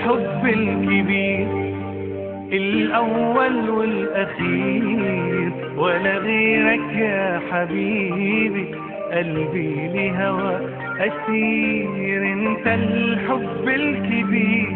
الحب الكبير الأول والأخير ولا غيرك يا حبيبي قلبي لهوى أسير انت الحب الكبير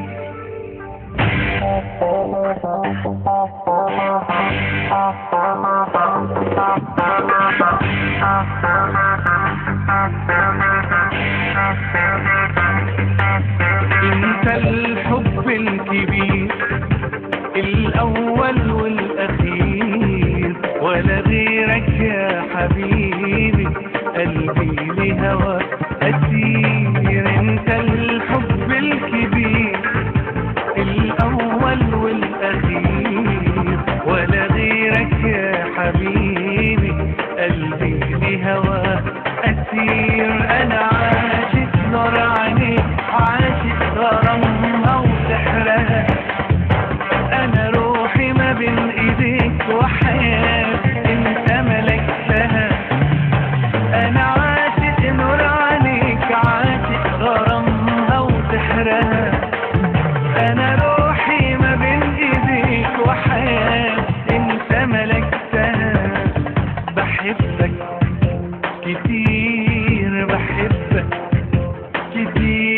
انت الحب الكبير الاول والاخير ولا غيرك يا حبيبي قلبي لهوى اسير انت الحب الكبير الاول والاخير ولا غيرك يا حبيبي قلبي لهوى اسير انا عاشق نار عينيك عاشق غرامها وسحرها انا روحي ما بين ايديك وحياتي انت ملكتها انا عاشق نور عليك عاشق غرامها وسحرها انا روحي ما بين ايديك وحياتي انت ملكتها بحبك كتير بحبك كتير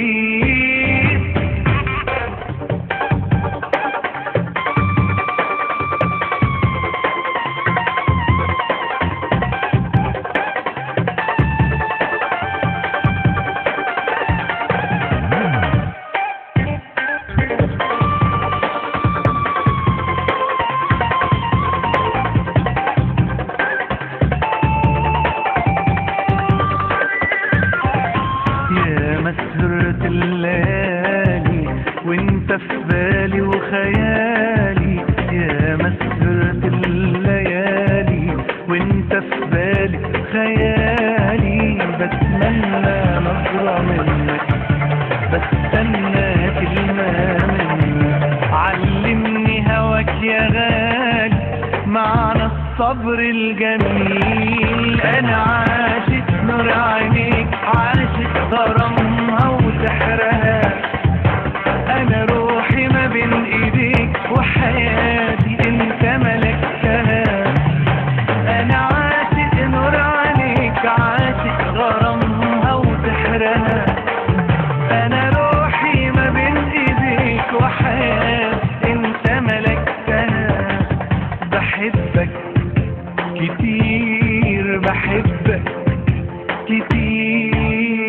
يا مسهرة الليالي وانت في بالي وخيالي يا مسهرة الليالي وانت في بالي خيالي بتمنى نظرة منك بستنى كلمة منك علمني هواك يا غالي معنى الصبر الجميل انا عاشق نور عينيك عاشق غرامها وسحرها انا روحي ما بين ايديك وحياتي انت ملكتها انا عاشق نور عينيك عاشق غرامها وسحرها انا روحي ما بين ايديك وحياتي انت ملكتها بحبك كتير بحبك كتير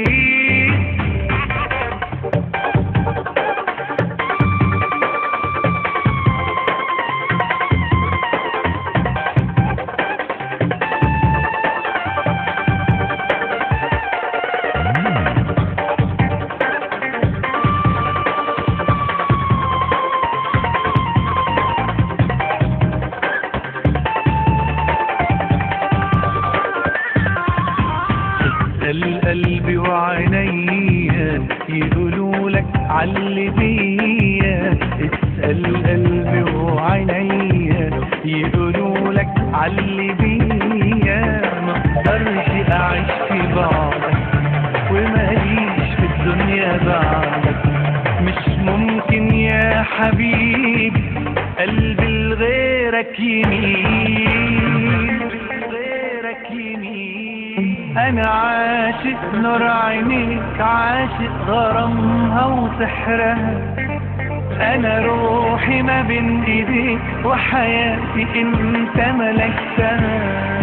اسأل قلبي وعينيا يقولوا لك علي بيا اسأل قلبي وعينيا يقولوا لك علي بيا ما اقدرش اعيش في بعضك وماليش في الدنيا بعدك مش ممكن يا حبيبي قلبي لغيرك يميل غيرك يمين انا عاشق نور عينيك عاشق غرامها وسحرها انا روحي ما بين ايديك وحياتي انت ملكتها